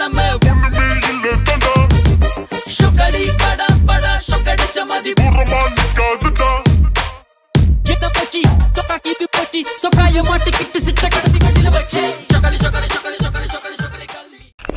நிலைமை ஒண்ணுமே இல்ல தண்டா சொக்கடி படா படா சொக்கடிச்ச மதி கிட்ட போச்சு சொக்கா கிது போச்சு சொக்காய மாட்டிக்கிட்டு சிட்ட கடைசி கட்டில வச்சு சொக்கலி சொக்கலி சொக்கலி சொக்கலி சொக்கலி சொக்கலி கல்லி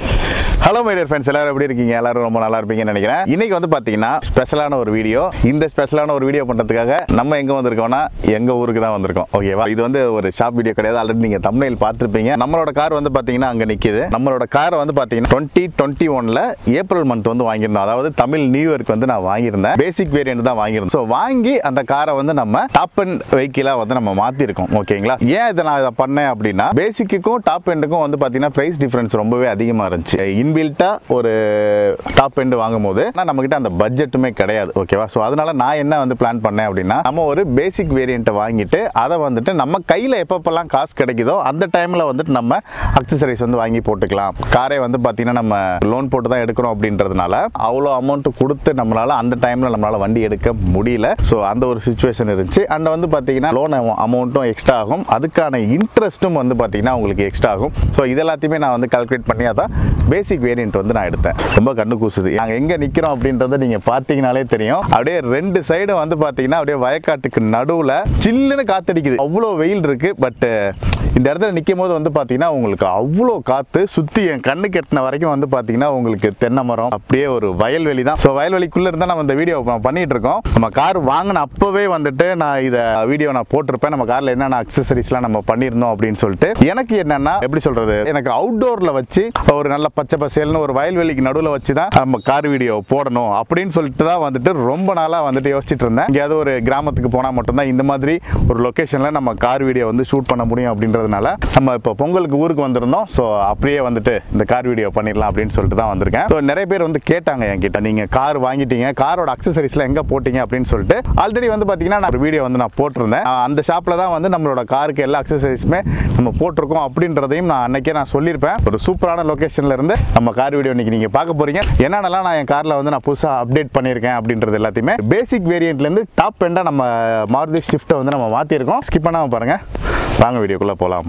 ஹலோ மைடியர் ஃப்ரெண்ட்ஸ் எல்லாரும் எப்படி இருக்கீங்க எல்லாரும் ரொம்ப நல்லா இருப்பீங்கன்னு நினைக்கிறேன் இன்னைக்கு வந்து பார்த்தீங்கன்னா ஸ்பெஷலான ஒரு வீடியோ இந்த ஸ்பெஷலான ஒரு வீடியோ பண்ணுறதுக்காக நம்ம எங்கே வந்திருக்கோம்னா எங்கள் ஊருக்கு தான் வந்திருக்கோம் ஓகேவா இது வந்து ஒரு ஷாப் வீடியோ கிடையாது ஆல்ரெடி நீங்கள் தமிழில் பார்த்துருப்பீங்க நம்மளோட கார் வந்து பார்த்தீங்கன்னா அங்கே நிற்கிது நம்மளோட கார் வந்து பார்த்தீங்கன்னா டுவெண்ட்டி டுவெண்ட்டி ஒனில் ஏப்ரல் மந்த் வந்து வாங்கியிருந்தோம் அதாவது தமிழ் நியூ இயர்க்கு வந்து நான் வாங்கியிருந்தேன் பேசிக் வேரியன்ட் தான் வாங்கியிருந்தோம் ஸோ வாங்கி அந்த காரை வந்து நம்ம டாப் அண்ட் வெஹிக்கிளாக வந்து நம்ம மாற்றிருக்கோம் ஓகேங்களா ஏன் இதை நான் இதை பண்ணேன் அப்படின்னா பேசிக்குக்கும் டாப் எண்டுக்கும் வந்து பார்த்தீங்கன்னா ப்ரைஸ் டிஃப்ரென்ஸ் ரொம்பவே அதிகமாக இருந்துச்சு இன்பில்ட்டா ஒரு டாப் எண்டு வாங்கும் போது ஆனால் நம்மகிட்ட அந்த பட்ஜெட்டுமே கிடையாது ஓகேவா ஸோ அதனால நான் என்ன வந்து பிளான் பண்ணேன் அப்படின்னா நம்ம ஒரு பேசிக் வேரியண்ட்டை வாங்கிட்டு அதை வந்துட்டு நம்ம கையில் எப்பப்பெல்லாம் காசு கிடைக்குதோ அந்த டைமில் வந்துட்டு நம்ம அக்சசரிஸ் வந்து வாங்கி போட்டுக்கலாம் காரே வந்து பார்த்தீங்கன்னா நம்ம லோன் போட்டு தான் எடுக்கிறோம் அப்படின்றதுனால அவ்வளோ அமௌண்ட் கொடுத்து நம்மளால அந்த டைமில் நம்மளால வண்டி எடுக்க முடியல ஸோ அந்த ஒரு சுச்சுவேஷன் இருந்துச்சு அண்ட் வந்து பார்த்தீங்கன்னா லோன் அமௌண்ட்டும் எக்ஸ்ட்ரா ஆகும் அதுக்கான இன்ட்ரெஸ்ட்டும் வந்து பார்த்தீங்கன்னா உங்களுக்கு எக்ஸ்ட்ரா ஆகும் ஸோ இது எல்லாத்தையுமே நான் வந்து கால்குலேட் பண்ணி அதான் பேசிக் வேரியன்ட் வந்து நான் எடுத்தேன் ரொம்ப கண்ணு கூசுது நாங்கள் எங்கே நிற்கிறோம் அப்படின்றத நீங்கள் பார்த்தீங்கனாலே தெரியும் அப்படியே ரெண்டு சைடும் வந்து பார்த்தீங்கன்னா அப்படியே வயக்காட்டுக்கு நடுவில் சில்லுன்னு காத்தடிக்குது அவ்வளோ வெயில் இருக்கு பட் இந்த இடத்துல நிற்கும் போது வந்து பார்த்தீங்கன்னா உங்களுக்கு அவ்வளோ காற்று சுற்றி என் கண்ணு கெட்டின வரைக்கும் வந்து பார்த்தீங்கன்னா உங்களுக்கு தென்னை மரம் அப்படியே ஒரு வயல்வெளி தான் ஸோ வயல்வெளிக்குள்ளே இருந்தால் நம்ம இந்த வீடியோ பண்ணிட்டு இருக்கோம் நம்ம கார் வாங்கின அப்போவே வந்துட்டு நான் இதை வீடியோ நான் போட்டிருப்பேன் நம்ம காரில் என்னென்ன அக்சசரிஸ்லாம் நம்ம பண்ணியிருந்தோம் அப்படின்னு சொல்லிட்டு எனக்கு என்னன்னா எப்படி சொல்றது எனக்கு அவுட்டோரில் வச்சு ஒரு நல்ல பச்சை பசேல்னு ஒரு வயல்வெளிக்கு நடுவில் வச்சு தான் நம்ம கார் வீடியோ போடணும் அப்படின்னு சொல்லிட்டு தான் வந்துட்டு ரொம்ப நாளாக வந்துட்டு யோசிச்சுட்டு இருந்தேன் எங்கேயாவது ஒரு கிராமத்துக்கு போனால் மட்டும்தான் இந்த மாதிரி ஒரு லொக்கேஷனில் நம்ம கார் வீடியோ வந்து ஷூட் பண்ண முடியும் அப்படின்றதுனால நம்ம இப்போ பொங்கலுக்கு ஊருக்கு வந்திருந்தோம் ஸோ அப்படியே வந்துட்டு இந்த கார் வீடியோ பண்ணிடலாம் அப்படின்னு சொல்லிட்டு தான் வந்திருக்கேன் ஸோ நிறைய பேர் வந்து கேட்டாங்க என்கிட்ட நீங்கள் கார் வாங்கிட்டீங்க காரோட அக்சசரிஸ்லாம் எங்கே போட்டீங்க அப்படின்னு சொல்லிட்டு ஆல்ரெடி வந்து பார்த்தீங்கன்னா நான் ஒரு வீடியோ வந்து நான் போட்டிருந்தேன் ஆஹ் அந்த ஷாப்பில் தான் வந்து நம்மளோட காருக்கு எல்லா அக்சசரிஸுமே நம்ம போட்டிருக்கோம் அப்படின்றதையும் நான் அன்னைக்கே நான் சொல்லியிருப்பேன் ஒரு சூப்பரான லொக்கேஷன்ல இருந்து நம்ம கார் வீடியோ இன்னைக்கு நீங்கள் பார்க்க போறீங்க என்னென்னலாம் நான் என் காரில் வந்து நான் புதுசாக அப்டேட் பண்ணியிருக்கேன் அப்படின்றது எல்லாத்தையுமே பேசிக் வேரியண்ட்லேருந்து டாப் எண்டாக நம்ம மாருதி ஷிஃப்ட்டை வந்து நம்ம மாற்றிருக்கோம் ஸ்கிப் பண்ணாமல் பாருங்கள் வாங்க வீடியோக்குள்ளே போகலாம்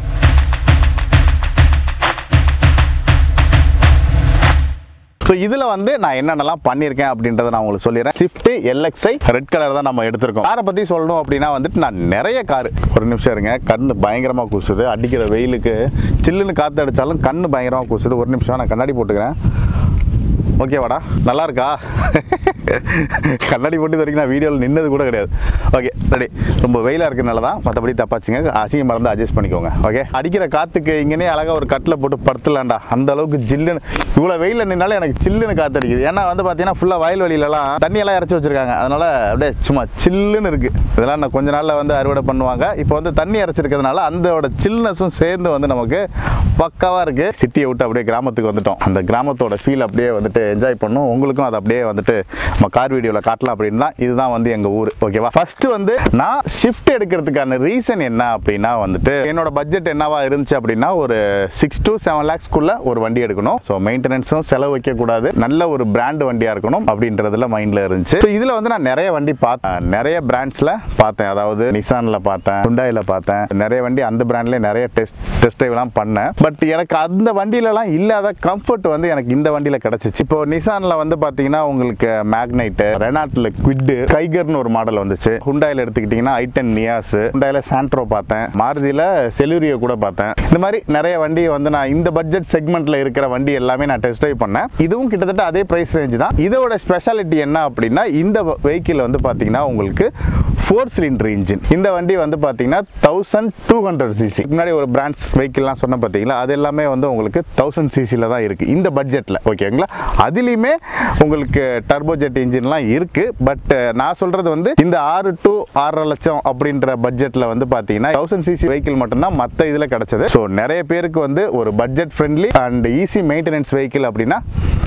ஸோ இதில் வந்து நான் என்னென்னலாம் பண்ணியிருக்கேன் அப்படின்றத நான் உங்களுக்கு சொல்லிடுறேன் ஸ்விஃப்ட் எல்எக்ஸ்ஐ ரெட் கலர் தான் நம்ம எடுத்திருக்கோம் காரை பற்றி சொல்லணும் அப்படின்னா வந்துட்டு நான் நிறைய கார் ஒரு நிமிஷம் இருங்க கண்ணு பயங்கரமாக கூசுது அடிக்கிற வெயிலுக்கு சில்லுன்னு காற்று அடித்தாலும் கண்ணு பயங்கரமாக கூசுது ஒரு நிமிஷம் நான் கண்ணாடி போட்டுக்கிறேன் ஓகேவாடா நல்லா இருக்கா கண்ணாடி போட்டு இது வரைக்கும் நான் வீடியோவில் நின்னது கூட கிடையாது ஓகே ரெடி ரொம்ப வெயிலாக இருக்கனால தான் மற்றபடி தப்பாச்சுங்க அசிங்கம் மறந்து அட்ஜஸ்ட் பண்ணிக்கோங்க ஓகே அடிக்கிற காற்றுக்கு இங்கேனே அழகாக ஒரு கட்டில் போட்டு படுத்துலாம்டா அந்த அளவுக்கு ஜில்லுன்னு இவ்வளோ வெயிலில் நின்னாலே எனக்கு சில்லுன்னு காற்று அடிக்குது ஏன்னா வந்து பார்த்தீங்கன்னா ஃபுல்லாக வயல்வெளியிலலாம் தண்ணியெல்லாம் இறச்சி வச்சிருக்காங்க அதனால அப்படியே சும்மா சில்லுன்னு இருக்குது இதெல்லாம் நான் கொஞ்ச நாளில் வந்து அறுவடை பண்ணுவாங்க இப்போ வந்து தண்ணி இறச்சிருக்கிறதுனால அந்தோட சில்னஸும் சேர்ந்து வந்து நமக்கு பக்காவாக இருக்குது சிட்டியை விட்டு அப்படியே கிராமத்துக்கு வந்துட்டோம் அந்த கிராமத்தோட ஃபீல் அப்படியே வந்துட்டு என்ஜாய் பண்ணும் உங்களுக்கும் அதை அப்படியே வந்துட்டு நம்ம கார் வீடியோவில் காட்டலாம் அப்படின்னா இதுதான் வந்து எங்கள் ஊர் ஓகேவா ஃபர்ஸ்ட் வந்து நான் ஷிஃப்ட் எடுக்கிறதுக்கான ரீசன் என்ன அப்படின்னா வந்துட்டு என்னோட பட்ஜெட் என்னவா இருந்துச்சு அப்படின்னா ஒரு சிக்ஸ் to செவன் லேக்ஸ்க்குள்ள ஒரு வண்டி எடுக்கணும் ஸோ மெயின்டெனன்ஸும் செலவு வைக்கக்கூடாது நல்ல ஒரு பிராண்ட் வண்டியாக இருக்கணும் அப்படின்றதுல மைண்டில் இருந்துச்சு ஸோ இதில் வந்து நான் நிறைய வண்டி பார்த்தேன் நிறைய பிராண்ட்ஸில் பார்த்தேன் அதாவது நிசானில் பார்த்தேன் ஹுண்டாயில் பார்த்தேன் நிறைய வண்டி அந்த பிராண்ட்லேயே நிறைய டெஸ்ட் டெஸ்ட் ட்ரைவ்லாம் பண்ணேன் பட் எனக்கு அந்த வண்டியிலலாம் இல்லாத கம்ஃபர்ட் வந்து எனக்கு இந்த வண்டியில் கிடச்சிச்சு இப்போ நிசானில் வந்து பார்த்தீங்கன்னா உங்களுக்கு மேக்னைட்டு ரெனாட்டில் குவிட்டு கைகர்னு ஒரு மாடல் வந்துச்சு ஹுண்டாயில் எடுத்துக்கிட்டிங்கன்னா ஐட்டன் நியாஸ் ஹுண்டாயில் சாண்ட்ரோ பார்த்தேன் மாருதியில் செலூரியோ கூட பார்த்தேன் இந்த மாதிரி நிறைய வண்டி வந்து நான் இந்த பட்ஜெட் செக்மெண்ட்டில் இருக்கிற வண்டி எல்லாமே நான் டெஸ்ட் ட்ரைவ் பண்ணேன் இதுவும் கிட்டத்தட்ட அதே ப்ரைஸ் ரேஞ்ச் தான் இதோட ஸ்பெஷாலிட்டி என்ன அப்படின்னா இந்த வெஹிக்கிள் வந்து பார்த்தீங்கன்னா உங்களுக்கு ஃபோர் சிலிண்டர் இன்ஜின் இந்த வண்டி வந்து பார்த்தீங்கன்னா தௌசண்ட் டூ ஹண்ட்ரட் சிசி முன்னாடி ஒரு பிராண்ட்ஸ் வெஹிக்கிள்லாம் சொன்ன பார்த்தீங்களா அது எல்லாமே வந்து உங்களுக்கு தௌசண்ட் சிசியில் தான் இருக்குது இந்த பட்ஜெட்டில் ஓகேங்களா அதுலேயுமே உங்களுக்கு டர்போஜெட் இன்ஜின்லாம் இருக்குது பட் நான் சொல்கிறது வந்து இந்த ஆறு டு ஆறரை லட்சம் அப்படின்ற பட்ஜெட்டில் வந்து பார்த்தீங்கன்னா தௌசண்ட் சிசி வெஹிக்கிள் மட்டும்தான் மற்ற இதில் கிடச்சது ஸோ நிறைய பேருக்கு வந்து ஒரு budget friendly and easy maintenance vehicle அப்படின்னா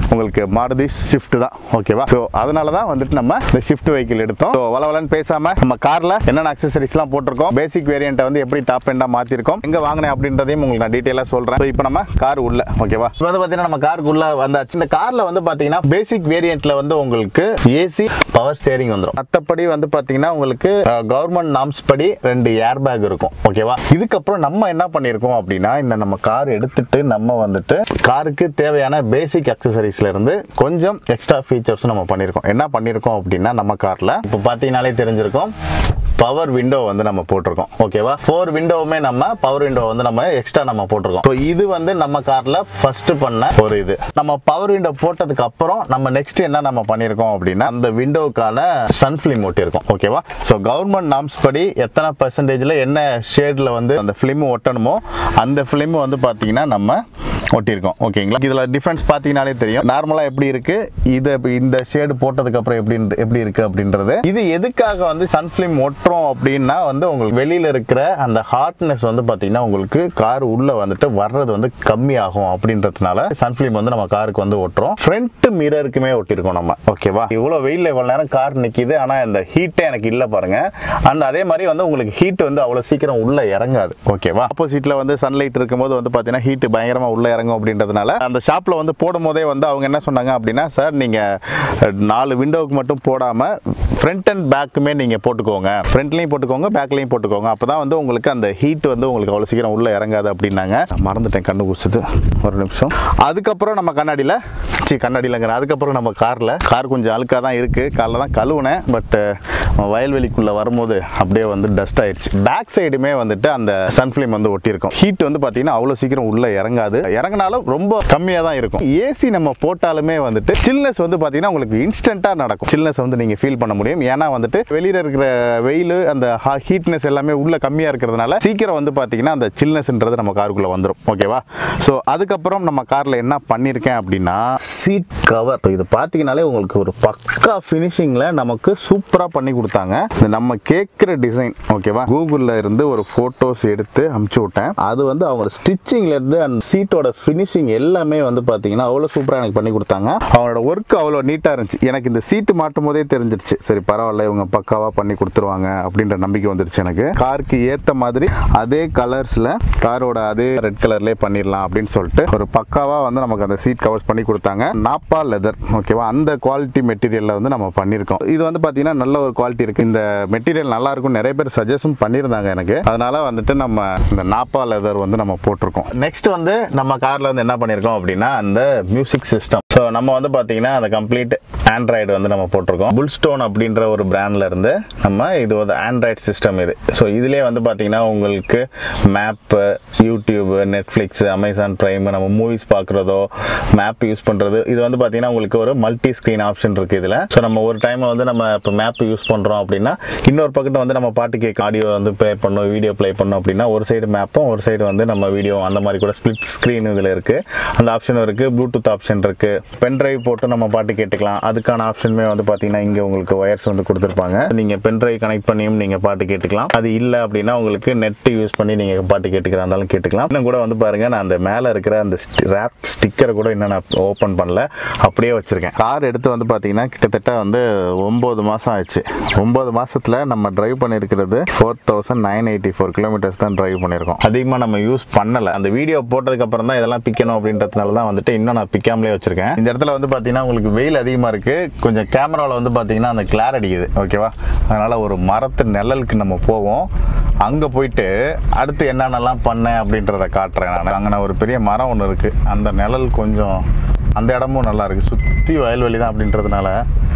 உங்களுக்கு மாருதி ஷிஃப்ட் தான் ஓகேவா ஸோ அதனால தான் வந்துட்டு நம்ம இந்த ஷிஃப்ட் வெஹிக்கிள் எடுத்தோம் ஸோ வளவலன்னு பேசாம நம்ம கார்ல என்னென்ன அக்சசரிஸ்லாம் போட்டிருக்கோம் பேசிக் வேரியண்ட்டை வந்து எப்படி டாப் எண்டாக மாற்றிருக்கோம் எங்கே வாங்கினேன் அப்படின்றதையும் உங்களுக்கு நான் டீட்டெயிலாக சொல்கிறேன் ஸோ இப்போ நம்ம கார் உள்ள ஓகேவா இப்போ வந்து பார்த்தீங்கன்னா நம்ம காருக்கு உள்ள வந்தாச்சு இந்த காரில் வந்து பார்த்தீங்கன்னா பேசிக் வேரியண்ட்ல வந்து உங்களுக்கு ஏசி பவர் ஸ்டேரிங் வந்துடும் மற்றபடி வந்து பார்த்தீங்கன்னா உங்களுக்கு கவர்மெண்ட் நாம்ஸ் படி ரெண்டு ஏர் பேக் இருக்கும் ஓகேவா இதுக்கப்புறம் நம்ம என்ன பண்ணியிருக்கோம் அப்படின்னா இந்த நம்ம கார் எடுத்துட்டு நம்ம வந்துட்டு காருக்கு தேவையான பேசிக் அக்சசரிஸ்ல இருந்து கொஞ்சம் எக்ஸ்ட்ரா ஃபீச்சர்ஸும் நம்ம பண்ணியிருக்கோம் என்ன பண்ணியிருக்கோம் அப்படின்னா நம்ம காரில் இப்போ பார்த்தீங்கனாலே தெரிஞ்சிருக்கும் பவர் விண்டோ வந்து நம்ம போட்டிருக்கோம் ஓகேவா ஃபோர் விண்டோவுமே நம்ம பவர் விண்டோ வந்து நம்ம எக்ஸ்ட்ரா நம்ம போட்டிருக்கோம் ஸோ இது வந்து நம்ம கார்ல ஃபர்ஸ்ட் பண்ண ஒரு இது நம்ம பவர் விண்டோ போட்டதுக்கு அப்புறம் நம்ம நெக்ஸ்ட் என்ன நம்ம பண்ணியிருக்கோம் அப்படின்னா அந்த விண்டோவுக்கான சன் ஃபிலிம் ஒட்டியிருக்கோம் ஓகேவா ஸோ கவர்மெண்ட் நாம்ஸ் படி எத்தனை பர்சன்டேஜில் என்ன ஷேடில் வந்து அந்த ஃபிலிம் ஒட்டணுமோ அந்த ஃபிலிம் வந்து பார்த்தீங்கன்னா நம்ம ஒட்டியிருக்கோம் ஓகேங்களா இதில் டிஃப்ரென்ஸ் பார்த்தீங்கனாலே தெரியும் நார்மலாக எப்படி இருக்கு இது இப்ப இந்த ஷேடு போட்டதுக்கு அப்புறம் எப்படி எப்படி இருக்கு அப்படின்றது இது எதுக்காக வந்து சன் ஃபிலிம் ஒட்டுறோம் அப்படின்னா வந்து உங்களுக்கு வெளியில இருக்கிற அந்த ஹார்ட்னஸ் வந்து பார்த்தீங்கன்னா உங்களுக்கு கார் உள்ள வந்துட்டு வர்றது வந்து கம்மியாகும் அப்படின்றதுனால சன் ஃபிலிம் வந்து நம்ம காருக்கு வந்து ஒட்டுறோம் ஃப்ரண்ட் மிரருக்குமே ஒட்டியிருக்கோம் நம்ம ஓகேவா இவ்வளோ வெயிலில் இவ்வளோ நேரம் கார் நிற்கிது ஆனால் இந்த ஹீட்டே எனக்கு இல்லை பாருங்க அண்ட் அதே மாதிரி வந்து உங்களுக்கு ஹீட் வந்து அவ்வளோ சீக்கிரம் உள்ள இறங்காது ஓகேவா ஆப்போசிட்ல வந்து சன்லைட் இருக்கும்போது வந்து பார்த்தீங்கன்னா ஹீட் பயங்கரமாக உள்ள இறங்கும் அப்படின்றதுனால அந்த ஷாப்பில் வந்து போடும் போதே வந்து அவங்க என்ன சொன்னாங்க அப்படின்னா சார் நீங்கள் நாலு விண்டோவுக்கு மட்டும் போடாமல் ஃப்ரண்ட் அண்ட் பேக்குமே நீங்கள் போட்டுக்கோங்க ஃப்ரண்ட்லையும் போட்டுக்கோங்க பேக்லையும் போட்டுக்கோங்க அப்போ தான் வந்து உங்களுக்கு அந்த ஹீட் வந்து உங்களுக்கு அவ்வளோ சீக்கிரம் உள்ளே இறங்காது அப்படின்னாங்க மறந்துட்டேன் கண்ணு குடிச்சது ஒரு நிமிஷம் அதுக்கப்புறம் நம்ம கண்ணாடியில் சி கண்ணாடியிலங்கிற அதுக்கப்புறம் நம்ம காரில் கார் கொஞ்சம் அழுக்காக தான் இருக்குது காலைல தான் கழுவுனேன் பட் வயல்வெளிக்குள்ளே வரும்போது அப்படியே வந்து டஸ்ட் ஆயிடுச்சு பேக் சைடுமே வந்துட்டு அந்த சன்ஃபிலிம் வந்து ஒட்டியிருக்கும் ஹீட் வந்து பார்த்தீங்கன்னா அவ்வளோ சீக்கிரம் உள்ளே இறங்காது இறங்கினாலும் ரொம்ப கம்மியாக தான் இருக்கும் ஏசி நம்ம போட்டாலுமே வந்துட்டு சில்னஸ் வந்து பார்த்தீங்கன்னா உங்களுக்கு இன்ஸ்டண்ட்டாக நடக்கும் சில்னஸ் வந்து நீங்கள் ஃபீல் பண்ண முடியும் ஏன்னா வந்துட்டு வெளியில் இருக்கிற வெயில் அந்த ஹீட்னஸ் எல்லாமே உள்ள கம்மியாக இருக்கிறதுனால சீக்கிரம் வந்து பார்த்தீங்கன்னா அந்த சில்னஸ்ன்றது நம்ம காருக்குள்ளே வந்துடும் ஓகேவா ஸோ அதுக்கப்புறம் நம்ம காரில் என்ன பண்ணியிருக்கேன் அப்படின்னா சீட் கவர் இது பார்த்தீங்கனாலே உங்களுக்கு ஒரு பக்கா ஃபினிஷிங்கில் நமக்கு சூப்பராக பண்ணி கொடுத்தாங்க இது நம்ம கேட்குற டிசைன் ஓகேவா கூகுளில் இருந்து ஒரு ஃபோட்டோஸ் எடுத்து அமுச்சு விட்டேன் அது வந்து அவங்க ஸ்டிச்சிங்ல இருந்து அந்த சீட்டோட ஃபினிஷிங் எல்லாமே வந்து பார்த்தீங்கன்னா அவ்வளோ சூப்பராக எனக்கு பண்ணி கொடுத்தாங்க அவங்களோட ஒர்க் அவ்வளோ நீட்டாக இருந்துச்சு எனக்கு இந்த சீட்டு மாட்டும் போதே தெரிஞ்சிருச்சு சரி பரவாயில்ல இவங்க பக்காவாக பண்ணி கொடுத்துருவாங்க அப்படின்ற நம்பிக்கை வந்துருச்சு எனக்கு காருக்கு ஏற்ற மாதிரி அதே கலர்ஸில் காரோட அதே ரெட் கலர்லேயே பண்ணிடலாம் அப்படின்னு சொல்லிட்டு ஒரு பக்காவாக வந்து நமக்கு அந்த சீட் கவர்ஸ் பண்ணி கொடுத்தாங்க நாப்பா லெதர் ஓகேவா அந்த குவாலிட்டி மெட்டீரியலில் வந்து நம்ம பண்ணியிருக்கோம் இது வந்து பார்த்தீங்கன்னா நல்ல ஒரு குவாலிட்டி இருக்குது இந்த மெட்டீரியல் நல்லா இருக்கும் நிறைய பேர் சஜஷன் பண்ணியிருந்தாங்க எனக்கு அதனால வந்துட்டு நம்ம இந்த நாப்பா லெதர் வந்து நம்ம போட்டிருக்கோம் நெக்ஸ்ட் வந்து நம்ம காரில் வந்து என்ன பண்ணியிருக்கோம் அப்படின்னா அந்த மியூசிக் சிஸ்டம் ஸோ நம்ம வந்து பார்த்தீங்கன்னா அந்த கம்ப்ளீட் ஆண்ட்ராய்டு வந்து நம்ம போட்டிருக்கோம் புல்ஸ்டோன் அப்படின்ற ஒரு பிராண்ட்ல இருந்து நம்ம இது ஒரு ஆண்ட்ராய்டு சிஸ்டம் இது ஸோ இதுலேயே வந்து பார்த்தீங்கன்னா உங்களுக்கு map YouTube Netflix Amazon Prime நம்ம மூவிஸ் பார்க்குறதோ மேப் யூஸ் பண்ணுறது இது வந்து பார்த்தீங்கன்னா உங்களுக்கு ஒரு மல்டி ஸ்க்ரீன் ஆப்ஷன் இருக்குது இதில் ஸோ நம்ம ஒரு டைம் வந்து நம்ம இப்போ மேப் யூஸ் பண்ணுறோம் அப்படின்னா இன்னொரு பக்கத்து வந்து நம்ம பாட்டு கேட்க ஆடியோ வந்து ப்ளே பண்ணோம் வீடியோ ப்ளே பண்ணோம் அப்படின்னா ஒரு சைடு மேப்பும் ஒரு சைடு வந்து நம்ம வீடியோ அந்த மாதிரி கூட ஸ்பிளிட் ஸ்க்ரீன் இதில் இருக்குது அந்த ஆப்ஷனும் இருக்குது ப்ளூடூத் ஆப்ஷன் இருக்குது பென் டிரைவ் போட்டு நம்ம பாட்டு கேட்டுக்கலாம் அதுக்கான ஆப்ஷனுமே வந்து பார்த்தீங்கன்னா இங்கே உங்களுக்கு ஒயர்ஸ் வந்து கொடுத்துருப்பாங்க நீங்கள் பென் டிரைவ் கனெக்ட் பண்ணியும் நீங்கள் பாட்டு கேட்டுக்கலாம் அது இல்லை அப்படின்னா உங்களுக்கு நெட் யூஸ் பண்ணி நீங்கள் பாட்டு கேட்டுக்கிறா இருந்தாலும் கேட்டுக்கலாம் இன்னும் கூட வந்து பாருங்க நான் அந்த மேலே இருக்கிற அந்த ரேப் ஸ்டிக்கரை கூட இன்னும் நான் ஓப்பன் பண்ணல அப்படியே வச்சிருக்கேன் கார் எடுத்து வந்து பார்த்தீங்கன்னா கிட்டத்தட்ட வந்து ஒம்பது மாதம் ஆச்சு ஒம்பது மாசத்துல நம்ம டிரைவ் பண்ணியிருக்கிறது four thousand nine eighty four kilometres தான் டிரைவ் பண்ணியிருக்கோம் அதிகமாக நம்ம யூஸ் பண்ணலை அந்த வீடியோ போட்டதுக்கு அப்புறம் தான் இதெல்லாம் பிக்கணும் அப்படின்றதுனால தான் வந்துட்டு இன்னும் நான் பிக்காமலே வச்சிருக்கேன் இந்த இடத்துல வந்து பார்த்தீங்கன்னா உங்களுக்கு வெயில் அதிகமாக இருக்கு கொஞ்சம் கேமராவில் வந்து பார்த்தீங்கன்னா அந்த கிளார் அடிக்குது ஓகேவா அதனால ஒரு மரத்து நிழலுக்கு நம்ம போவோம் அங்கே போயிட்டு அடுத்து என்னென்னலாம் பண்ணேன் அப்படின்றத காட்டுறேன் நான் அங்கே ஒரு பெரிய மரம் ஒன்று இருக்குது அந்த நிழல் கொஞ்சம் அந்த இடமும் நல்லா இருக்குது சுற்றி வயல்வெளி தான் அப்படின்றதுனால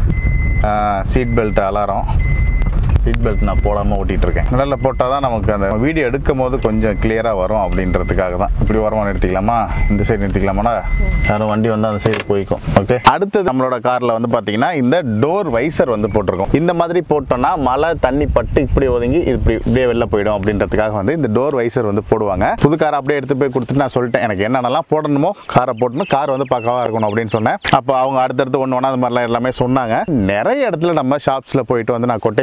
seat belt alarm seat belt நான் போடாமல் ஓட்டிகிட்டு இருக்கேன் நிழலில் போட்டால் தான் நமக்கு அந்த வீடியோ எடுக்கும் போது கொஞ்சம் கிளியராக வரும் அப்படின்றதுக்காக தான் இப்படி வரமா நிறுத்திக்கலாமா இந்த சைடு நிறுத்திக்கலாமாடா யாரும் வண்டி வந்து அந்த சைடு போய்க்கும் ஓகே அடுத்தது நம்மளோட காரில் வந்து பார்த்தீங்கன்னா இந்த டோர் வைசர் வந்து போட்டிருக்கோம் இந்த மாதிரி போட்டோம்னா மழை தண்ணி பட்டு இப்படி ஒதுங்கி இது இப்படி இப்படியே வெளில போயிடும் அப்படின்றதுக்காக வந்து இந்த டோர் வைசர் வந்து போடுவாங்க புது கார் அப்படியே எடுத்து போய் கொடுத்துட்டு நான் சொல்லிட்டேன் எனக்கு என்னென்னலாம் போடணுமோ காரை போடணும் கார் வந்து பக்காவாக இருக்கணும் அப்படின்னு சொன்னேன் அப்போ அவங்க அடுத்தடுத்து ஒன்று ஒன்றா அந்த மாதிரிலாம் எல்லாமே சொன்னாங்க நிறைய இடத்துல நம்ம ஷாப்ஸில் போயிட்டு வந்து நான் கொட்டேஷன் வந்து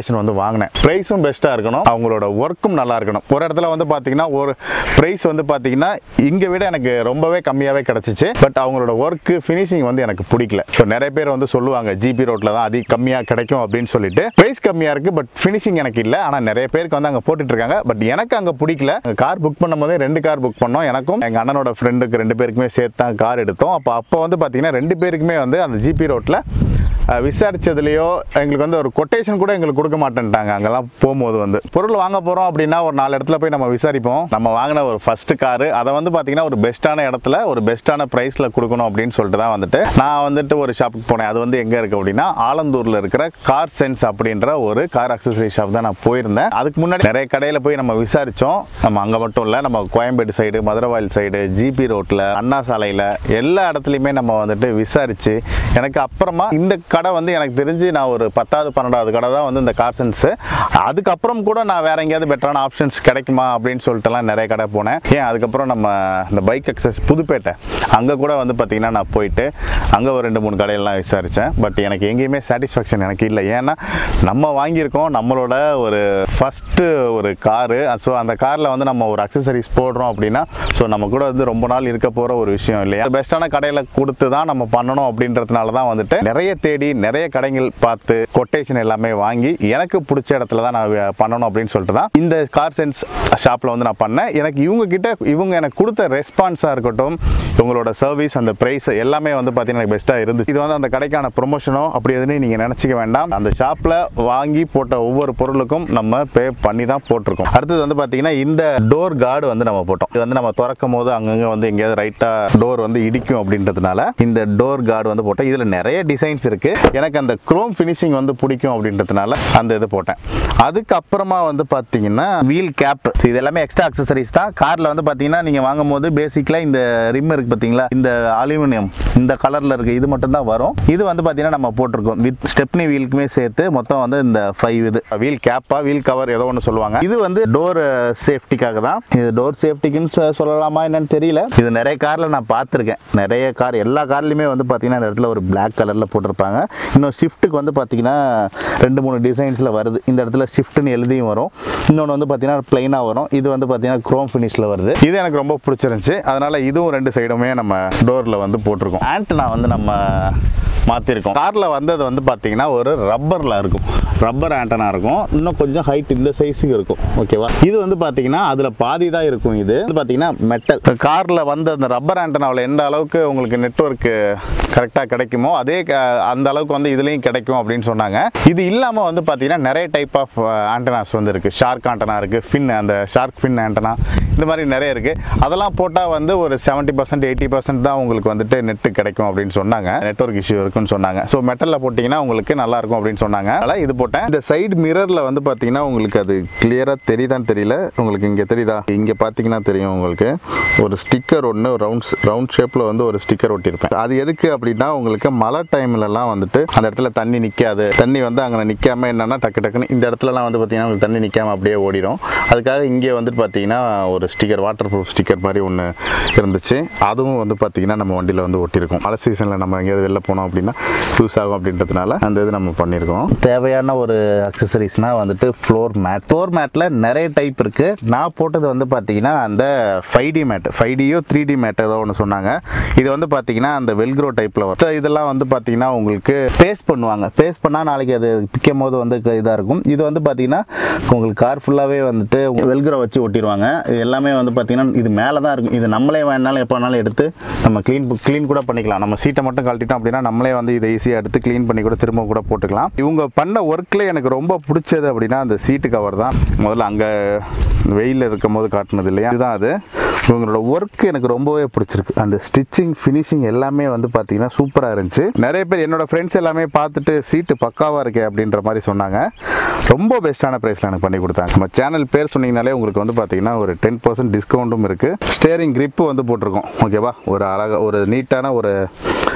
வாங்கினேன் ப்ரைஸும் பெஸ்ட்டாக இருக்கணும் அவங்களோட ஒர்க்கும் நல்லா இருக்கணும் ஒரு இடத்துல வந்து பார்த்தீங்கன்னா ஒரு ப்ரைஸ் வந்து பார்த்தீங்கன்னா இங்கே விட எனக்கு ரொம்பவே கம்மியாகவே கிடச்சிச்சு பட் அவங்களோட ஒர்க்கு ஃபினிஷிங் வந்து எனக்கு பிடிக்கல ஸோ நிறைய பேர் வந்து சொல்லுவாங்க ஜிபி ரோட்டில் தான் அதிக கம்மியாக கிடைக்கும் அப்படின்னு சொல்லிட்டு ப்ரைஸ் கம்மியாக இருக்குது பட் ஃபினிஷிங் எனக்கு இல்லை ஆனால் நிறைய பேருக்கு வந்து அங்கே போட்டுட்டு இருக்காங்க பட் எனக்கு அங்கே பிடிக்கல கார் புக் பண்ணும்போதே ரெண்டு கார் புக் பண்ணோம் எனக்கும் எங்கள் அண்ணனோட ஃப்ரெண்டுக்கு ரெண்டு பேருக்குமே சேர்த்து தான் கார் எடுத்தோம் அப்போ அப்போ வந்து பார்த்தீங்கன்னா ரெண்டு பேருக்குமே வந்து அந்த ஜிபி ரோட்டில் விசாரிச்சதுலேயோ எங்களுக்கு வந்து ஒரு கொட்டேஷன் கூட எங்களுக்கு கொடுக்க மாட்டேன்ட்டாங்க அங்கெல்லாம் போகும்போது வந்து பொருள் வாங்க போகிறோம் அப்படின்னா ஒரு நாலு இடத்துல போய் நம்ம விசாரிப்போம் நம்ம வாங்கின ஒரு ஃபர்ஸ்ட் காரு அதை வந்து பார்த்தீங்கன்னா ஒரு பெஸ்ட்டான இடத்துல ஒரு பெஸ்ட்டான ப்ரைஸில் கொடுக்கணும் அப்படின்னு சொல்லிட்டு தான் வந்துட்டு நான் வந்துட்டு ஒரு ஷாப்புக்கு போனேன் அது வந்து எங்கே இருக்குது அப்படின்னா ஆலந்தூரில் இருக்கிற கார் சென்ஸ் அப்படின்ற ஒரு கார் அக்சசரி ஷாப் தான் நான் போயிருந்தேன் அதுக்கு முன்னாடி நிறைய கடையில் போய் நம்ம விசாரித்தோம் நம்ம அங்கே மட்டும் இல்லை நம்ம Koyambedu side Maduravoyal side GP ரோட்டில் அண்ணா சாலையில் எல்லா இடத்துலையுமே நம்ம வந்துட்டு விசாரித்து எனக்கு அப்புறமா இந்த கடை வந்து எனக்கு தெரிஞ்சு நான் ஒரு பத்தாவது பன்னெண்டாவது கடை தான் வந்து இந்த கார் சென்ஸு அதுக்கப்புறம் கூட நான் வேற எங்கேயாவது பெட்டரான ஆப்ஷன்ஸ் கிடைக்குமா அப்படின்னு சொல்லிட்டுலாம் நிறைய கடை போனேன் ஏன் அதுக்கப்புறம் நம்ம இந்த பைக் எக்ஸஸ் புதுப்பேட்டை அங்கே கூட வந்து பார்த்தீங்கன்னா நான் போயிட்டு அங்கே ஒரு ரெண்டு மூணு கடையெல்லாம் விசாரித்தேன் பட் எனக்கு எங்கேயுமே சாட்டிஸ்ஃபேக்ஷன் எனக்கு இல்லை ஏன்னா நம்ம வாங்கியிருக்கோம் நம்மளோட ஒரு ஃபஸ்ட்டு ஒரு காரு ஸோ அந்த காரில் வந்து நம்ம ஒரு அக்சசரிஸ் போடுறோம் அப்படின்னா ஸோ நம்ம கூட வந்து ரொம்ப நாள் இருக்க போகிற ஒரு விஷயம் இல்லையா பெஸ்ட்டான கடையில் கொடுத்து தான் நம்ம பண்ணணும் அப்படின்றதுனால தான் வந்துட்டு நிறைய தேடி நிறைய கடைகள் பார்த்து கொட்டேஷன் எல்லாமே வாங்கி எனக்கு பிடிச்ச இடத்துல தான் நான் வே- பண்ணணும் அப்படின்னு சொல்லிட்டு தான் இந்த கார் சென்ஸ் ஷாப்பில் வந்து நான் பண்ணேன் எனக்கு இவங்க கிட்ட இவங்க எனக்கு கொடுத்த ரெஸ்பான்ஸாக இருக்கட்டும் இவங்களோட சர்வீஸ் அந்த ப்ரைஸ் எல்லாமே வந்து பார்த்தீங்கன்னா எனக்கு பெஸ்ட்டாக இருந்துச்சு இது வந்து அந்த கடைக்கான ப்ரொமோஷனோ அப்படி எதுன்னு நீங்கள் நினச்சிக்க வேண்டாம் அந்த ஷாப்பில் வாங்கி போட்ட ஒவ்வொரு பொருளுக்கும் நம்ம பே பண்ணி தான் போட்டிருக்கோம் அடுத்தது வந்து பார்த்தீங்கன்னா இந்த டோர் கார்டு வந்து நம்ம போட்டோம் இது வந்து நம்ம திறக்கும் போது அங்கங்கே வந்து எங்கேயாவது ரைட்டாக டோர் வந்து இடிக்கும் அப்படின்றதுனால இந்த டோர் கார்டு வந்து போட்டேன் இதில் நிறைய டிசைன்ஸ் இருக்கு எனக்கு அந்த குரோம் ஃபினிஷிங் வந்து பிடிக்கும் அப்படின்றதுனால அந்த இது போட்டேன் அதுக்கப்புறமா வந்து பார்த்தீங்கன்னா வீல் கேப் இது எல்லாமே எக்ஸ்ட்ரா அக்சசரிஸ் தான் காரில் வந்து பார்த்தீங்கன்னா நீங்கள் வாங்கும் போது பேசிக்கலாக இந்த ரிம் இருக்கு பார்த்தீங்களா இந்த அலுமினியம் இந்த கலரில் இருக்கு இது மட்டும் தான் வரும் இது வந்து பார்த்தீங்கன்னா நம்ம போட்டிருக்கோம் வித் ஸ்டெப்னி வீலுக்குமே சேர்த்து மொத்தம் வந்து இந்த ஃபைவ் இது வீல் கேப்பா வீல் கவர் ஏதோ ஒன்று சொல்லுவாங்க இது வந்து டோர் சேஃப்டிக்காக தான் இது டோர் சேஃப்டிக்குன்னு சொ- சொல்லலாமா என்னன்னு தெரியல இது நிறைய காரில் நான் பார்த்துருக்கேன் நிறைய கார் எல்லா கார்லையுமே வந்து பார்த்தீங்கன்னா இந்த இடத்துல ஒரு Black கலரில் போட்டிருப்பாங்க இன்னும் ஷிஃப்ட்டுக்கு வந்து பார்த்தீங்கன்னா ரெண்டு மூணு டிசைன்ஸில் வருது இந்த இடத்துல ஷிஃப்ட்னு எழுதியும் வரும் இன்னொன்று வந்து பார்த்தீங்கன்னா பிளைனாக வரும் இது வந்து பார்த்தீங்கன்னா குரோம் ஃபினிஷில் வருது இது எனக்கு ரொம்ப பிடிச்சிருந்துச்சு அதனால் இதுவும் ரெண்டு சைடுமே நம்ம டோரில் வந்து போட்டிருக்கோம் ஆண்டனா வந்து நம்ம மாற்றிருக்கோம் காரில் வந்தது வந்து பார்த்தீங்கன்னா ஒரு ரப்பரில் இருக்கும் ரப்பர் ஆண்டனா இருக்கும் இன்னும் கொஞ்சம் ஹைட் இந்த சைஸுக்கு இருக்கும் ஓகேவா இது வந்து பார்த்தீங்கன்னா அதில் பாதி தான் இருக்கும் இது வந்து பார்த்தீங்கன்னா மெட்டல் காரில் வந்து அந்த ரப்பர் ஆண்டனாவில் எந்த அளவுக்கு உங்களுக்கு நெட்ஒர்க்கு கரெக்டாக கிடைக்குமோ அதே க- அந்த அளவுக்கு வந்து இதுலேயும் கிடைக்கும் அப்படின்னு சொன்னாங்க இது இல்லாமல் வந்து பார்த்தீங்கன்னா நிறைய டைப் ஆஃப் ஆண்டனாஸ் வந்து இருக்குது ஷார்க் ஆண்டனா இருக்குது ஃபின் அந்த ஷார்க் ஃபின் ஆண்டனா இந்த மாதிரி நிறைய இருக்குது அதெல்லாம் போட்டால் வந்து ஒரு செவன்ட்டி பர்சன்ட் எயிட்டி பர்சன்ட் தான் உங்களுக்கு வந்துட்டு நெட்டு கிடைக்கும் அப்படின்னு சொன்னாங்க நெட்ஒர்க் இஷ்யூ இருக்குன்னு சொன்னாங்க ஸோ மெட்டலில் போட்டிங்கன்னா உங்களுக்கு நல்லா இருக்கும் அப்படின்னு சொன்னாங்க அதனால் இது போட்டேன் இந்த சைடு மிரரில் வந்து பார்த்தீங்கன்னா உங்களுக்கு அது கிளியராக தெரியுதான்னு தெரியல உங்களுக்கு இங்கே தெரியுதா இங்கே பார்த்தீங்கன்னா தெரியும் உங்களுக்கு ஒரு ஸ்டிக்கர் ஒன்று ரவுண்ட் ரவுண்ட் ஷேப்பில் வந்து ஒரு ஸ்டிக்கர் ஒட்டியிருப்பேன் அது எதுக்கு அப்படின்னா உங்களுக்கு மழை டைம்லலாம் வந்துட்டு அந்த இடத்துல தண்ணி நிற்காது தண்ணி வந்து அங்கே நிற்காம என்னன்னா டக்கு டக்குன்னு இந்த இடத்துலலாம் வந்து பார்த்தீங்கன்னா உங்களுக்கு தண்ணி நிற்காம அப்படியே ஓடிடும் அதுக்காக இங்கே வந்துட்டு பார்த்தீங்கன்னா ஒரு ஸ்டிக்கர் வாட்டர் ப்ரூஃப் ஸ்டிக்கர் மாதிரி ஒன்று இருந்துச்சு அதுவும் வந்து பார்த்தீங்கன்னா நம்ம வண்டியில் வந்து ஒட்டியிருக்கோம் மழை சீசனில் நம்ம எங்கேயாவது வெளில போனோம் அப்படின்னா யூஸ் ஆகும் அப்படின்றதுனால அந்த இது நம்ம பண்ணியிருக்கோம் தேவையான ஒரு அக்சசரிஸ்னால் வந்துட்டு ஃப்ளோர் மேட் ஃப்ளோர் மேட்டில் நிறைய டைப் இருக்குது நான் போட்டது வந்து பார்த்தீங்கன்னா அந்த ஃபைவ் டி மேட் ஃபைவ் டியோ த்ரீ டி மேட் ஏதோ ஒன்று சொன்னாங்க இது வந்து பார்த்தீங்கன்னா அந்த வெல்க்ரோ டைப்பில் வரும் So, இதெல்லாம் வந்து பார்த்தீங்கன்னா உங்களுக்கு பேஸ்ட் பண்ணுவாங்க பேஸ்ட் பண்ணால் நாளைக்கு அது பிக்கும் போது வந்து இதாக இருக்கும் இது வந்து பார்த்தீங்கன்னா உங்களுக்கு கார் ஃபுல்லாகவே வந்துட்டு வெல்க்ரோ வச்சு ஒட்டிடுவாங்க இது எல்லாமே வந்து பார்த்தீங்கன்னா இது மேலே தான் இருக்கும் இது நம்மளே வேணாலும் எப்போ வேணாலும் எடுத்து நம்ம க்ளீன் க்ளீன் கூட பண்ணிக்கலாம் நம்ம சீட்டை மட்டும் கழட்டிட்டோம் அப்படின்னா நம்மளே வந்து இதை ஈஸியாக எடுத்து க்ளீன் பண்ணி கூட திரும்ப கூட போட்டுக்கலாம் இவங்க பண்ண ஒர்க்கில் எனக்கு ரொம்ப பிடிச்சது அப்படின்னா அந்த சீட்டு கவர் தான் முதல்ல அங்கே வெயிலில் இருக்கும் போது காட்டினது இல்லையா இதுதான் அது இவங்களோட ஒர்க் எனக்கு ரொம்பவே பிடிச்சிருக்கு அந்த ஸ்டிச்சிங் ஃபினிஷிங் எல்லாமே வந்து பார்த்தீங்கன்னா சூப்பராக இருந்துச்சு நிறைய பேர் என்னோட ஃப்ரெண்ட்ஸ் எல்லாமே பார்த்துட்டு சீட்டு பக்காவாக இருக்கே அப்படின்ற மாதிரி சொன்னாங்க ரொம்ப பெஸ்ட்டான ப்ரைஸில் எனக்கு பண்ணி கொடுத்தாங்க நம்ம சேனல் பேர் சொன்னீங்கனாலே உங்களுக்கு வந்து பார்த்தீங்கன்னா ஒரு டென் பர்சன்ட் டிஸ்கவுண்ட்டும் இருக்குது ஸ்டேரிங் grip வந்து போட்டிருக்கோம் ஓகேவா ஒரு அழகாக ஒரு நீட்டான ஒரு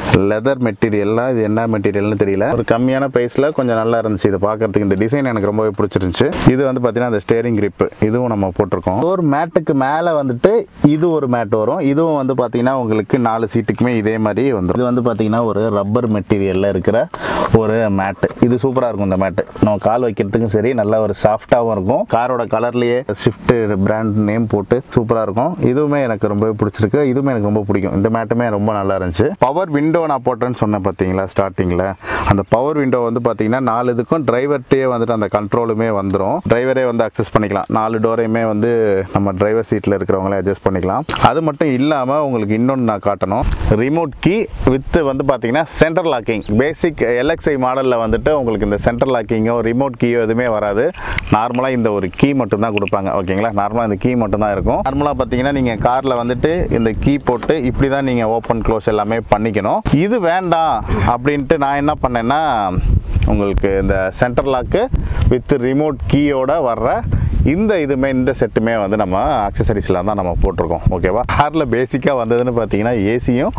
லெதர் மெட்டீரியல்லாம் இது என்ன மெட்டீரியல்னு தெரியல ஒரு கம்மியான ப்ரைஸில் கொஞ்சம் நல்லா இருந்துச்சு இது பார்க்கறதுக்கு இந்த டிசைன் எனக்கு ரொம்பவே பிடிச்சிருந்துச்சு இது வந்து பார்த்தீங்கன்னா அந்த ஸ்டேரிங் grip இதுவும் நம்ம போட்டிருக்கோம் ஒரு மேட்டுக்கு மேலே வந்துட்டு இது ஒரு மேட் வரும் இதுவும் வந்து பார்த்தீங்கன்னா உங்களுக்கு நாலு சீட்டுக்குமே இதே மாதிரி வந்துடும் இது வந்து பார்த்தீங்கன்னா ஒரு ரப்பர் மெட்டீரியலில் இருக்கிற ஒரு மேட்டு இது சூப்பராக இருக்கும் இந்த மேட்டு நம்ம கால் வைக்கிறதுக்கும் சரி நல்லா ஒரு சாஃப்டாகவும் இருக்கும் காரோட கலர்லேயே ஷிஃப்ட் பிராண்ட் நேம் போட்டு சூப்பராக இருக்கும் இதுவுமே எனக்கு ரொம்பவே பிடிச்சிருக்கு இதுவுமே எனக்கு ரொம்ப பிடிக்கும் இந்த மேட்டுமே ரொம்ப நல்லா இருந்துச்சு பவர் விண்டோ நான் போட்டேன்னு சொன்னேன் பார்த்தீங்களா ஸ்டார்டிங்கில் அந்த பவர் விண்டோ வந்து பார்த்தீங்கன்னா நாலு இதுக்கும் டிரைவர்ட்டே வந்துட்டு அந்த கண்ட்ரோலுமே வந்துடும் டிரைவரே வந்து அக்சஸ் பண்ணிக்கலாம் நாலு டோரையுமே வந்து நம்ம டிரைவர் சீட்டில் இருக்கிறவங்களே அட்ஜஸ்ட் பண்ணிக்கலாம் அது மட்டும் இல்லாமல் உங்களுக்கு இன்னொன்று நான் காட்டணும் ரிமோட் கீ வித் வந்து பார்த்தீங்கன்னா சென்டர் லாக்கிங் பேசிக் எல்எக்ஸ்ஐ மாடலில் வந்துட்டு உங்களுக்கு இந்த சென்டர் லாக்கிங்கோ ரிமோட் கீயோ எதுவுமே வராது நார்மலாக இந்த ஒரு கீ மட்டும் தான் கொடுப்பாங்க ஓகேங்களா நார்மலாக இந்த கீ மட்டும் தான் இருக்கும் நார்மலாக பார்த்தீங்கன்னா நீங்கள் காரில் வந்துட்டு இந்த கீ போட்டு இப்படி தான் நீங்கள் ஓப்பன் க்ளோஸ் எல்லாமே பண்ணிக்கணும் இது வேண்டாம் அப்படின்ட்டு நான் என்ன பண்ணேன்னா உங்களுக்கு இந்த சென்டர் லாக்கு வித் ரிமோட் கீயோட வர்ற இந்த இதுமே இந்த செட்டுமே வந்து நம்ம அக்சசரிஸில் தான் நம்ம போட்டிருக்கோம் ஓகேவா காரில் பேசிக்காக வந்ததுன்னு பார்த்தீங்கன்னா ஏசியும்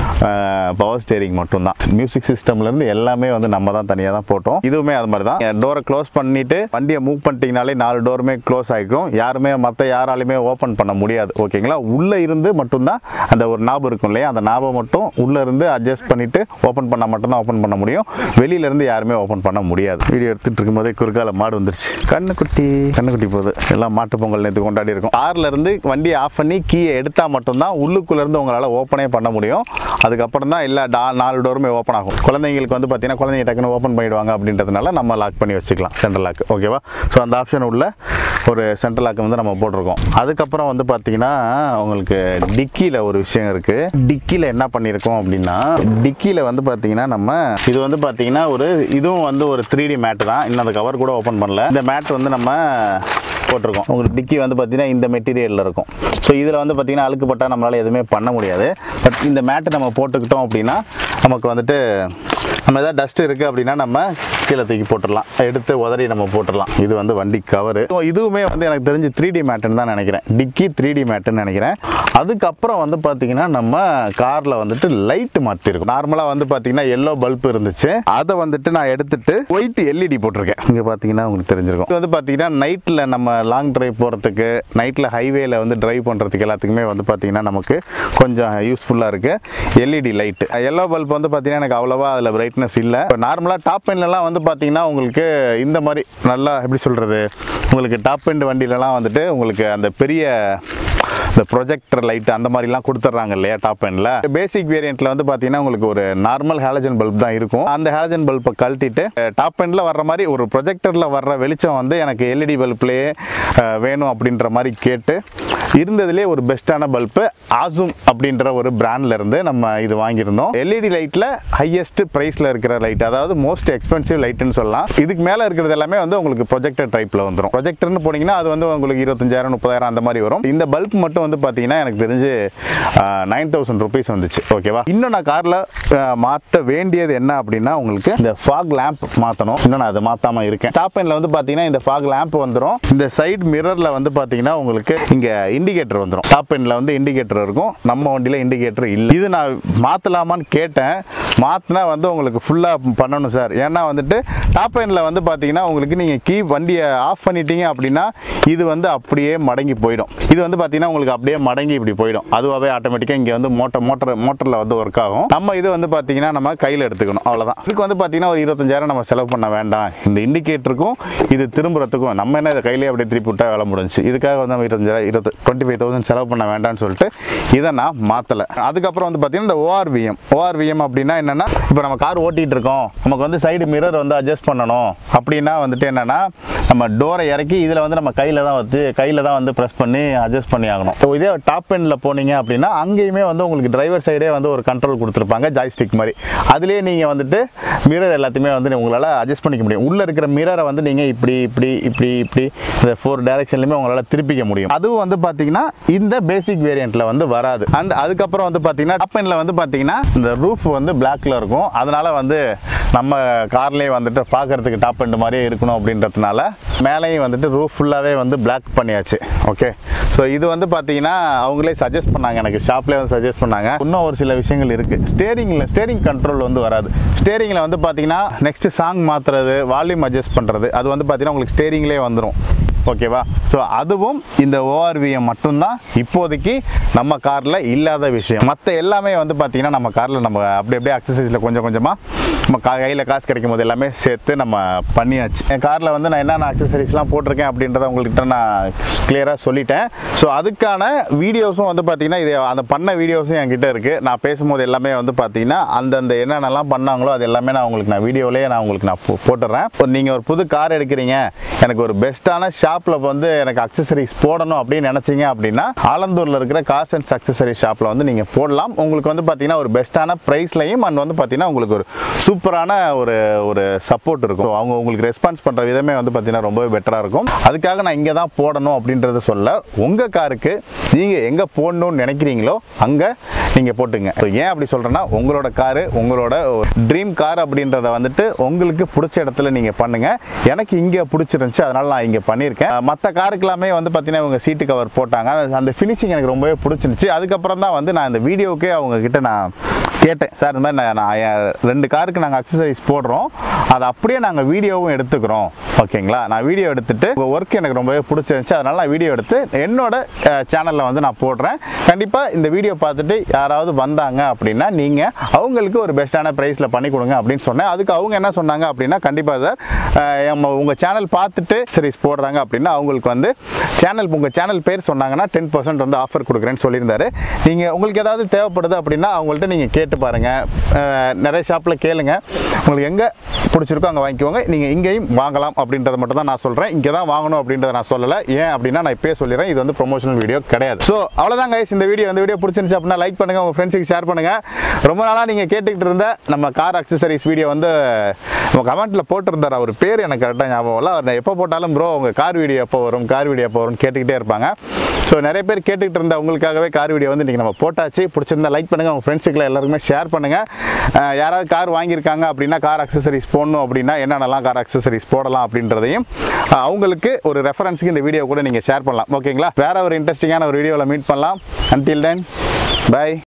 பவர் ஸ்டேரிங் மட்டும்தான் மியூசிக் சிஸ்டம்லேருந்து எல்லாமே வந்து நம்ம தான் தனியாக தான் போட்டோம் இதுவுமே அது மாதிரி தான் டோரை க்ளோஸ் பண்ணிட்டு வண்டியை மூவ் பண்ணிட்டீங்கனாலே நாலு டோருமே க்ளோஸ் ஆகிக்கும் யாருமே மற்ற யாராலையுமே ஓப்பன் பண்ண முடியாது ஓகேங்களா உள்ளே இருந்து மட்டும்தான் அந்த ஒரு நாபம் இருக்கும் இல்லையா அந்த நாபம் மட்டும் உள்ளே இருந்து அட்ஜஸ்ட் பண்ணிட்டு ஓப்பன் பண்ணால் மட்டும்தான் ஓப்பன் பண்ண முடியும் வெளியில இருந்து யாருமே ஓப்பன் பண்ண முடியாது வீடியோ எடுத்துட்டு இருக்கும்போதே குறுக்கால மாடு வந்துருச்சு கண்ணுக்குட்டி கண்ணுக்குட்டி போகுது எல்லாம் மாட்டு பொங்கல் நேற்று கொண்டாடி இருக்கும் கார்ல இருந்து வண்டியை ஆஃப் பண்ணி கீயை எடுத்தா மட்டும்தான் உள்ளுக்குள்ள இருந்து உங்களால் ஓப்பனே பண்ண முடியும் அதுக்கப்புறம் தான் எல்லா டா நாலு டோருமே ஓப்பன் ஆகும் குழந்தைங்களுக்கு வந்து பார்த்தீங்கன்னா குழந்தைங்க டக்குன்னு ஓப்பன் பண்ணிடுவாங்க அப்படின்றதுனால நம்ம லாக் பண்ணி வச்சுக்கலாம் சென்ட்ரல் லாக் ஓகேவா ஸோ அந்த ஆப்ஷன் உள்ள ஒரு சென்ட்ரல் லாக் வந்து நம்ம போட்டிருக்கோம் அதுக்கப்புறம் வந்து பார்த்தீங்கன்னா உங்களுக்கு டிக்கியில் ஒரு விஷயம் இருக்குது டிக்கியில் என்ன பண்ணியிருக்கோம் அப்படின்னா டிக்கியில் வந்து பார்த்தீங்கன்னா நம்ம இது வந்து பார்த்தீங்கன்னா ஒரு இதுவும் வந்து ஒரு த்ரீ டி மேட் தான் இன்னும் அந்த கவர் கூட ஓப்பன் பண்ணல இந்த மேட் வந்து நம்ம போட்டிருக்கோம் உங்களுக்கு டிக்கி வந்து பார்த்தீங்கன்னா இந்த மெட்டீரியலில் இருக்கும் ஸோ இதில் வந்து பார்த்தீங்கன்னா அழுக்கு பட்டா நம்மளால் எதுவுமே பண்ண முடியாது பட் இந்த மேட்டை நம்ம போட்டுக்கிட்டோம் அப்படின்னா நமக்கு வந்துட்டு நம்ம ஏதாவது டஸ்ட் இருக்குது அப்படின்னா நம்ம கீழே தூக்கி போட்டுடலாம் எடுத்து உதறி நம்ம போட்டுடலாம் இது வந்து வண்டி கவரு ஸோ இதுவுமே வந்து எனக்கு தெரிஞ்சு த்ரீ டி மேட்டுன்னு தான் நினைக்கிறேன் டிக்கி த்ரீ டி மேட்டுன்னு நினைக்கிறேன் அதுக்கப்புறம் வந்து பார்த்தீங்கன்னா நம்ம காரில் வந்துட்டு லைட் மாற்றிருக்கோம் நார்மலாக வந்து பார்த்தீங்கன்னா எல்லோ பல்ப் இருந்துச்சு அதை வந்துட்டு நான் எடுத்துட்டு ஒயிட் எல்இடி போட்டிருக்கேன் இங்கே பார்த்தீங்கன்னா உங்களுக்கு தெரிஞ்சிருக்கும் இது வந்து பார்த்தீங்கன்னா நைட்டில் நம்ம லாங் டிரைவ் போகிறதுக்கு நைட்டில் ஹைவேல வந்து டிரைவ் பண்ணுறதுக்கு எல்லாத்துக்குமே வந்து பார்த்தீங்கன்னா நமக்கு கொஞ்சம் யூஸ்ஃபுல்லாக இருக்குது எல்இடி லைட் எல்லோ பல்ப் வந்து பார்த்தீங்கன்னா எனக்கு அவ்வளோவா அதில் பிரைட்னஸ் இல்லை இப்போ நார்மலாக டாப் எண்ட்லலாம் வந்து பார்த்தீங்கன்னா உங்களுக்கு இந்த மாதிரி நல்லா எப்படி சொல்கிறது உங்களுக்கு டாப் எண்ட் வண்டியிலலாம் வந்துட்டு உங்களுக்கு அந்த பெரிய இந்த ப்ரொஜெக்டர் லைட் அந்த மாதிரிலாம் கொடுத்துட்றாங்க இல்லையா டாப் எண்டில் பேசிக் வேரியண்ட்டில் வந்து பார்த்தீங்கன்னா உங்களுக்கு ஒரு நார்மல் ஹேலஜன் பல்ப் தான் இருக்கும் அந்த ஹேலஜன் பல்பை கழட்டிட்டு டாப் எண்டில் வர்ற மாதிரி ஒரு ப்ரொஜெக்டரில் வர்ற வெளிச்சம் வந்து எனக்கு எல்இடி பல்ப்லேயே வேணும் அப்படின்ற மாதிரி கேட்டு இருந்ததுலேயே ஒரு பெஸ்ட்டான பல்பு ஆசூம் அப்படின்ற ஒரு பிராண்ட்ல இருந்து நம்ம இது வாங்கியிருந்தோம் எல்இடி லைட்டில் ஹையஸ்ட் ப்ரைஸில் இருக்கிற லைட் அதாவது மோஸ்ட் எக்ஸ்பென்சிவ் லைட்டுன்னு சொல்லலாம் இதுக்கு மேலே இருக்கிறது எல்லாமே வந்து உங்களுக்கு ப்ரொஜெக்டர் டைப்பில் வந்துடும் ப்ரொஜெக்டர்னு போனீங்கன்னா அது வந்து உங்களுக்கு இருபத்தஞ்சாயிரம் முப்பதாயிரம் அந்த மாதிரி வரும் இந்த பல்ப் மட்டும் வந்து பார்த்தீங்கன்னா எனக்கு தெரிஞ்சு நைன் தௌசண்ட் ருபீஸ் வந்துச்சு ஓகேவா இன்னும் நான் காரில் மாற்ற வேண்டியது என்ன அப்படின்னா உங்களுக்கு இந்த ஃபாக் லேம்ப் மாற்றணும் இன்னும் நான் அதை மாற்றாம இருக்கேன் டாப் எண்ட்ல வந்து பார்த்தீங்கன்னா இந்த ஃபாக் லேம்ப் வந்துடும் இந்த சைடு மிரரில் வந்து பார்த்தீங்கன்னா உங்களுக்கு இங்கே இண்டிகேட்டர் வந்துடும் டாப் எண்ட்ல வந்து இண்டிகேட்டர் இருக்கும் நம்ம வண்டியில் இண்டிகேட்டர் இல்லை இது நான் மாற்றலாமான்னு கேட்டேன் மாற்றினா வந்து உங்களுக்கு ஃபுல்லாக பண்ணணும் சார் ஏன்னா வந்துட்டு டாப் எண்ட்ல வந்து பார்த்தீங்கன்னா உங்களுக்கு நீங்கள் கீ வண்டியை ஆஃப் பண்ணிட்டீங்க அப்படின்னா இது வந்து அப்படியே மடங்கி போயிடும் இது வந்து பார்த்தீங்கன்னா உங்களுக்கு அப்படியே மடங்கி இப்படி போயிடும் அதுவாகவே ஆட்டோமேட்டிக்காக இங்கே வந்து மோட்டர் மோட்டர் மோட்டரில் வந்து ஒர்க் ஆகும் நம்ம இது வந்து பார்த்தீங்கன்னா நம்ம கையில் எடுத்துக்கணும் அவ்வளோதான் இதுக்கு வந்து பார்த்தீங்கன்னா ஒரு இருபத்தஞ்சாயிரம் நம்ம செலவு பண்ண வேண்டாம் இந்த இண்டிகேட்டருக்கும் இது திரும்புறதுக்கும் நம்ம என்ன இதை கையிலே அப்படியே திருப்பி விட்டா வேலை முடிஞ்சுச்சு இதுக்காக வந்து நம்ம இருபத்தஞ்சாயிரம் இருபது டுவெண்ட்டி ஃபைவ் தௌசண்ட் செலவு பண்ண வேண்டாம்னு சொல்லிட்டு இதை நான் மாற்றலை அதுக்கப்புறம் வந்து பார்த்தீங்கன்னா இந்த ஓஆர்விஎம் ஓஆர்விஎம் அப்படின்னா என்னென்னா இப்போ நம்ம கார் ஓட்டிகிட்டு இருக்கோம் நமக்கு வந்து சைடு மிரர் வந்து அட்ஜஸ்ட் பண்ணணும் அப்படின்னா வந்துட்டு என்னென்னா நம்ம டோரை இறக்கி இதில் வந்து நம்ம கையில் தான் வந்து கையில் தான் வந்து ப்ரெஸ் பண்ணி அட்ஜஸ்ட் பண்ணி ஆகணும் ஸோ இதே டாப் எண்டில் போனீங்க அப்படின்னா அங்கேயுமே வந்து உங்களுக்கு டிரைவர் சைடே வந்து ஒரு கண்ட்ரோல் கொடுத்துருப்பாங்க ஜாய்ஸ்டிக் மாதிரி அதுலேயே நீங்கள் வந்துட்டு மிரர் எல்லாத்தையுமே வந்து உங்களால் அட்ஜஸ்ட் பண்ணிக்க முடியும் உள்ளே இருக்கிற மிரரை வந்து நீங்கள் இப்படி இப்படி இப்படி இப்படி இந்த ஃபோர் டைரக்ஷன்லையுமே உங்களால் திருப்பிக்க முடியும் அதுவும் வந்து பார்த்தீங்கன்னா இந்த பேசிக் வேரியண்ட்டில் வந்து வராது அண்ட் அதுக்கப்புறம் வந்து பார்த்தீங்கன்னா டாப் எண்டில் வந்து பார்த்தீங்கன்னா இந்த ரூஃப் வந்து பிளாக்ல இருக்கும் அதனால வந்து நம்ம கார்லேயே வந்துட்டு பார்க்கறதுக்கு டாப் எண்ட் மாதிரியே இருக்கணும் அப்படின்றதுனால மேலேயும் வந்துட்டு ரூஃப் ஃபுல்லாகவே வந்து பிளாக் பண்ணியாச்சு ஓகே ஸோ இது வந்து பார்த்தீங்கன்னா அவங்களே சஜஸ்ட் பண்ணாங்க எனக்கு ஷாப்லேயே வந்து சஜஸ்ட் பண்ணாங்க இன்னும் ஒரு சில விஷயங்கள் இருக்குது ஸ்டேரிங்கில் ஸ்டேரிங் கண்ட்ரோல் வந்து வராது ஸ்டேரிங்கில் வந்து பார்த்தீங்கன்னா நெக்ஸ்ட் சாங் மாற்றுறது வால்யூம் அட்ஜஸ்ட் பண்ணுறது அது வந்து பார்த்தீங்கன்னா உங்களுக்கு ஸ்டேரிங்லேயே வந்துடும் ஓகேவா ஸோ அதுவும் இந்த ஓஆர்விஎம் மட்டும்தான் இப்போதைக்கு நம்ம காரில் இல்லாத விஷயம் மற்ற எல்லாமே வந்து பார்த்தீங்கன்னா நம்ம காரில் நம்ம அப்படி அப்படியே அக்சசரிஸில் கொஞ்சம் கொஞ்சமாக நம்ம கா கையில் காசு கிடைக்கும் போது எல்லாமே சேர்த்து நம்ம பண்ணியாச்சு என் காரில் வந்து நான் என்னென்ன அக்சசரிஸ்லாம் போட்டிருக்கேன் அப்படின்றத உங்கள்கிட்ட நான் கிளியராக சொல்லிட்டேன் ஸோ அதுக்கான வீடியோஸும் வந்து பார்த்தீங்கன்னா இது அந்த பண்ண வீடியோஸும் என்கிட்ட இருக்குது நான் பேசும்போது எல்லாமே வந்து பார்த்தீங்கன்னா அந்தந்த என்னென்னலாம் பண்ணாங்களோ அது எல்லாமே நான் உங்களுக்கு நான் வீடியோலேயே நான் உங்களுக்கு நான் போ- போட்டுடுறேன் இப்போ நீங்கள் ஒரு புது கார் எடுக்கிறீங்க எனக்கு ஒரு பெஸ்ட்டான ஷாப்பில் வந்து எனக்கு அக்சசரிஸ் போடணும் அப்படின்னு நினச்சிங்க அப்படின்னா ஆலந்தூரில் இருக்கிற கார்ஸ் அண்ட் அக்சசரி ஷாப்பில் வந்து நீங்கள் போடலாம் உங்களுக்கு வந்து பார்த்தீங்கன்னா ஒரு பெஸ்ட்டான ப்ரைஸ்லையும் அண்ட் வந்து பார்த்தீங்கன்னா உங்களுக்கு ஒரு சூப்பரான ஒரு ஒரு சப்போர்ட் இருக்கும் So, அவங்க உங்களுக்கு ரெஸ்பான்ஸ் பண்ணுற விதமே வந்து பார்த்தீங்கன்னா ரொம்பவே பெட்டராக இருக்கும் அதுக்காக நான் இங்கே தான் போடணும் அப்படின்றத சொல்ல உங்கள் காருக்கு நீங்கள் எங்கே போடணும்னு நினைக்கிறீங்களோ அங்கே நீங்கள் போட்டுங்க So, ஏன் அப்படி சொல்கிறேன்னா உங்களோட காரு உங்களோட ட்ரீம் கார் அப்படின்றத வந்துட்டு உங்களுக்கு பிடிச்ச இடத்துல நீங்கள் பண்ணுங்கள் எனக்கு இங்கே பிடிச்சிருந்துச்சு அதனால் நான் இங்கே பண்ணியிருக்கேன் மற்ற காருக்கெல்லாமே வந்து பார்த்தீங்கன்னா இவங்க சீட்டு கவர் போட்டாங்க அது- அந்த ஃபினிஷிங் எனக்கு ரொம்பவே பிடிச்சிருந்துச்சு அதுக்கப்புறம் தான் வந்து நான் இந்த வீடியோக்கே அவங்க கிட்ட நான் கேட்டேன் சார் இந்த மாதிரி நான் நான் என் ரெண்டு காருக்கு நாங்கள் அக்சசரிஸ் போடுறோம் அதை அப்படியே நாங்கள் வீடியோவும் எடுத்துக்கிறோம் ஓகேங்களா நான் வீடியோ எடுத்துட்டு உங்கள் ஒர்க் எனக்கு ரொம்பவே பிடிச்சிருந்துச்சு அதனால் நான் வீடியோ எடுத்து என்னோட சேனலில் வந்து நான் போடுறேன் கண்டிப்பாக இந்த வீடியோ பார்த்துட்டு யாராவது வந்தாங்க அப்படின்னா நீங்கள் அவங்களுக்கு ஒரு பெஸ்ட்டான ப்ரைஸில் பண்ணி கொடுங்க அப்படின்னு சொன்னேன் அதுக்கு அவங்க என்ன சொன்னாங்க அப்படின்னா கண்டிப்பாக சார் உங்கள் சேனல் பார்த்துட்டு சீரிஸ் போடுறாங்க அப்படின்னா அவங்களுக்கு வந்து சேனல் உங்கள் சேனல் பேர் சொன்னாங்கன்னா டென் பர்சன்ட் வந்து ஆஃபர் கொடுக்குறேன்னு சொல்லியிருந்தாரு நீங்கள் உங்களுக்கு ஏதாவது தேவைப்படுது அப்படின்னா அவங்கள்ட்ட நீங்கள் கேட்டு பாருங்கள் நிறைய ஷாப்பில் கேளுங்க உங்களுக்கு எங்கே பிடிச்சிருக்கோ அங்கே வாங்கிக்கோங்க நீங்கள் இங்கேயும் வாங்கலாம் அப்படின்றத மட்டும் தான் நான் சொல்கிறேன் இங்கே தான் வாங்கணும் அப்படின்றத நான் சொல்லலை ஏன் அப்படின்னா நான் இப்போயே சொல்லிடுறேன் இது வந்து ப்ரொமோஷனல் வீடியோ கிடையாது ஸோ அவ்வளோதான் கைஸ் இந்த வீடியோ இந்த வீடியோ பிடிச்சிருந்துச்சு அப்படின்னா லைக் பண்ணுங்கள் உங்கள் ஃப்ரெண்ட்ஸுக்கு ஷேர் பண்ணுங்கள் ரொம்ப நாளாக நீங்கள் கேட்டுக்கிட்டு இருந்த நம்ம கார் அக்சசரிஸ் வீடியோ வந்து நம்ம கமெண்ட்டில் போட்டிருந்தார் அவர் பேர் எனக்கு கரெக்டாக ஞாபகம் இல்லை அவர் எப்போ போட்டாலும் ப்ரோ உங்கள் கார் வீடியோ எப்போ வரும் கார் வீடியோ எப்போ வரும்னு கேட்டுக்கிட்டே இருப்பாங்க ஸோ நிறைய பேர் கேட்டுக்கிட்டு இருந்த உங்களுக்காகவே கார் வீடியோ வந்து இன்றைக்கி நம்ம போட்டாச்சு பிடிச்சிருந்தா லைக் பண்ணுங்கள் உங்கள் ஃப்ரெண்ட்ஸுக்குள்ள எல்லாருக்குமே ஷேர் பண்ணுங்கள் அஹ் யாராவது கார் வாங்கியிருக்காங்க அப்படின்னா கார் அக்சசரிஸ் போடணும் அப்படின்னா என்னென்னலாம் கார் அக்சசரிஸ் போடலாம் அப்படின்றதையும் அஹ் அவங்களுக்கு ஒரு ரெஃபரன்ஸுக்கு இந்த வீடியோ கூட நீங்கள் ஷேர் பண்ணலாம் ஓகேங்களா வேற ஒரு இன்ட்ரெஸ்டிங்கான ஒரு வீடியோவில் மீட் பண்ணலாம் அன்டில் தென் பை